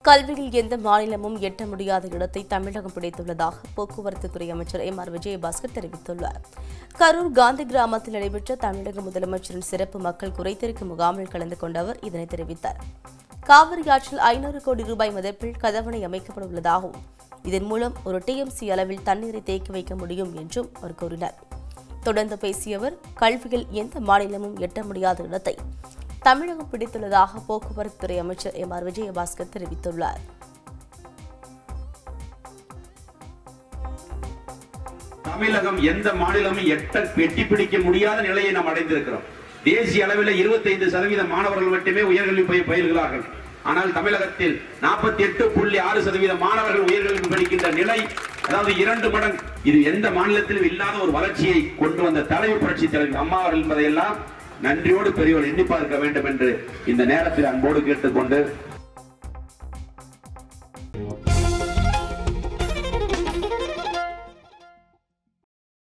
கல்வியில் எந்த மாநிலமும் எட்ட முடியாத இடத்தை தமிழகம் பிடித்துள்ளதாக போக்குவரத்து துறை அமைச்சர் எம் ஆர் விஜயபாஸ்கர் தெரிவித்துள்ளார் கரூர் காந்தி கிராமத்தில் நடைபெற்ற தமிழக முதலமைச்சரின் சிறப்பு மக்கள் குறைதீர்க்கும் முகாமில் கலந்து கொண்ட அவர் இதனை தெரிவித்தார் காவிரி ஆற்றில் ஐநூறு கோடி ரூபாய் மதிப்பில் கதவணை அமைக்கப்பட உள்ளதாகவும் இதன் மூலம் ஒரு டிஎம்சி அளவில் தண்ணீரை தேக்கி வைக்க முடியும் என்றும் அவர் கூறினார் தொடர்ந்து பேசிய அவர் கல்வியில் எந்த மாநிலமும் எட்ட முடியாத இடத்தை தமிழகம் பிடித்துள்ளதாக போக்குவரத்து துறை அமைச்சர் எம் ஆர் விஜயபாஸ்கர் தெரிவித்துள்ளார் தமிழகம் எந்த மாநிலமும் எட்ட எட்டி பிடிக்க முடியாத நிலையை நாம் அடைந்திருக்கிறோம் தேசிய அளவில் 25% சதவீத மாணவர்கள் மட்டுமே உயர்கல்வி பய- பயில்கிறார்கள் ஆனால் தமிழகத்தில் 48.6% எட்டு புள்ளி ஆறு சதவீத மாணவர்கள் உயர்கல்வி படிக்கின்ற நிலை அதாவது இரண்டு மடங்கு இது எந்த மாநிலத்திலும் இல்லாத ஒரு வளர்ச்சியை கொண்டு வந்த தலைமை புரட்சி தலைவர் அம்மா அவர்கள் என்பதையெல்லாம் நன்றியோடு பெரியவர் எண்ணி பார்க்க வேண்டும் என்று இந்த நேரத்தில் அன்போடு கேட்டுக்கொண்டு